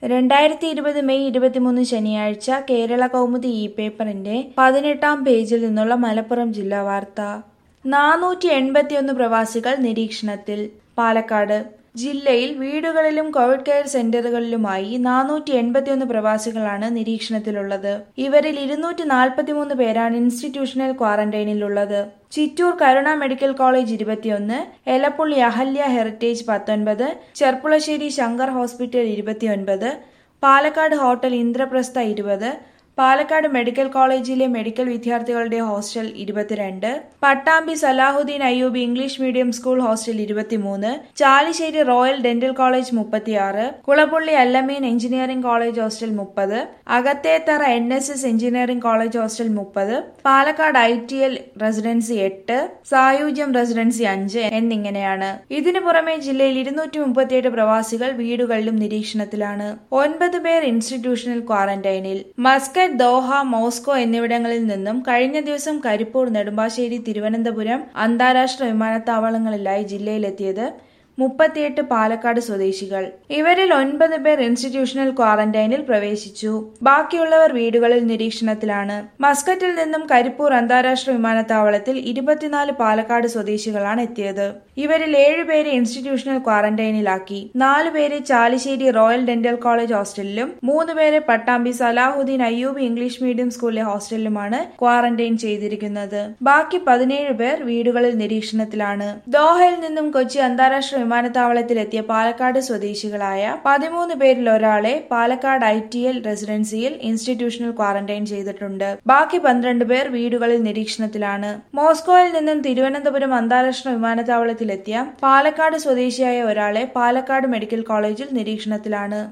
രണ്ടായിരത്തി ഇരുപത് മെയ് ഇരുപത്തിമൂന്ന് ശനിയാഴ്ച കേരള കൗമുദി ഇ പേപ്പറിന്റെ പതിനെട്ടാം പേജിൽ നിന്നുള്ള മലപ്പുറം ജില്ലാ വാർത്ത നാനൂറ്റി എൺപത്തിയൊന്ന് പ്രവാസികൾ നിരീക്ഷണത്തിൽ പാലക്കാട് ജില്ലയിൽ വീടുകളിലും കോവിഡ് കെയർ സെന്ററുകളിലുമായി നാനൂറ്റി എൺപത്തിയൊന്ന് പ്രവാസികളാണ് നിരീക്ഷണത്തിലുള്ളത് ഇവരിൽ ഇരുന്നൂറ്റി നാൽപ്പത്തിമൂന്ന് പേരാണ് ഇൻസ്റ്റിറ്റ്യൂഷണൽ ക്വാറന്റൈനിലുള്ളത് ചിറ്റൂർ കരുണ മെഡിക്കൽ കോളേജ് ഇരുപത്തിയൊന്ന് എലപ്പുള്ളി അഹല്യ ഹെറിറ്റേജ് പത്തൊൻപത് ചെർപ്പുളശ്ശേരി ശങ്കർ ഹോസ്പിറ്റൽ ഇരുപത്തിയൊൻപത് പാലക്കാട് ഹോട്ടൽ ഇന്ദ്രപ്രസ്ഥ ഇരുപത് പാലക്കാട് മെഡിക്കൽ കോളേജിലെ മെഡിക്കൽ വിദ്യാർത്ഥികളുടെ ഹോസ്റ്റൽ ഇരുപത്തിരണ്ട് Pattambi Salahuddin Ayyub English medium school hostel ഇരുപത്തിമൂന്ന് ചാലിശ്ശേരി റോയൽ ഡെന്റൽ കോളേജ് മുപ്പത്തിയാറ് Kulappully Allameen engineering college hostel മുപ്പത് Akathethara N S S engineering college hostel മുപ്പത് Palakkad I T L residency എട്ട് സായുജ്യം റെസിഡൻസി അഞ്ച് എന്നിങ്ങനെയാണ് ഇതിനു പുറമെ ജില്ലയിൽ ഇരുന്നൂറ്റി മുപ്പത്തിയെട്ട് പ്രവാസികൾ വീടുകളിലും നിരീക്ഷണത്തിലാണ് ഒൻപത് പേർ ഇൻസ്റ്റിറ്റ്യൂഷണൽ ക്വാറന്റൈനിൽ മസ്കറ്റ് ദോഹ മോസ്കോ എന്നിവിടങ്ങളിൽ നിന്നും കഴിഞ്ഞ ദിവസം കരിപ്പൂർ നെടുമ്പാശ്ശേരി തിരുവനന്തപുരം അന്താരാഷ്ട്ര വിമാനത്താവളങ്ങളിലായി ജില്ലയിലെത്തിയത് മുപ്പത്തിയെട്ട് പാലക്കാട് സ്വദേശികൾ ഇവരിൽ ഒൻപത് പേർ ഇൻസ്റ്റിറ്റ്യൂഷണൽ ക്വാറന്റൈനിൽ പ്രവേശിച്ചു ബാക്കിയുള്ളവർ വീടുകളിൽ നിരീക്ഷണത്തിലാണ് മസ്കറ്റിൽ നിന്നും കരിപ്പൂർ അന്താരാഷ്ട്ര വിമാനത്താവളത്തിൽ ഇരുപത്തിനാല് പാലക്കാട് സ്വദേശികളാണ് എത്തിയത് ഇവരിൽ ഏഴുപേരെ ഇൻസ്റ്റിറ്റ്യൂഷണൽ ക്വാറന്റൈനിലാക്കി നാല് പേരെ ചാലിശ്ശേരി റോയൽ ഡെന്റൽ കോളേജ് ഹോസ്റ്റലിലും മൂന്ന് പേരെ പട്ടാമ്പി സലാഹുദ്ദീൻ അയ്യൂബ് ഇംഗ്ലീഷ് മീഡിയം സ്കൂളിലെ ഹോസ്റ്റലിലുമാണ് ക്വാറന്റൈൻ ചെയ്തിരിക്കുന്നത് ബാക്കി പതിനേഴ് പേർ വീടുകളിൽ നിരീക്ഷണത്തിലാണ് ദോഹയിൽ നിന്നും കൊച്ചി അന്താരാഷ്ട്ര വിമാനത്താവളത്തിലെത്തിയ പാലക്കാട് സ്വദേശികളായ പതിമൂന്ന് പേരിൽ ഒരാളെ പാലക്കാട് ഐ ടി എൽ റെസിഡൻസിയിൽ ഇൻസ്റ്റിറ്റ്യൂഷണൽ ക്വാറന്റൈൻ ചെയ്തിട്ടുണ്ട് ബാക്കി പന്ത്രണ്ട് പേർ വീടുകളിൽ നിരീക്ഷണത്തിലാണ് മോസ്കോയിൽ നിന്നും തിരുവനന്തപുരം അന്താരാഷ്ട്ര വിമാനത്താവളത്തിലെത്തിയ പാലക്കാട് സ്വദേശിയായ ഒരാളെ പാലക്കാട് മെഡിക്കൽ കോളേജിൽ നിരീക്ഷണത്തിലാണ്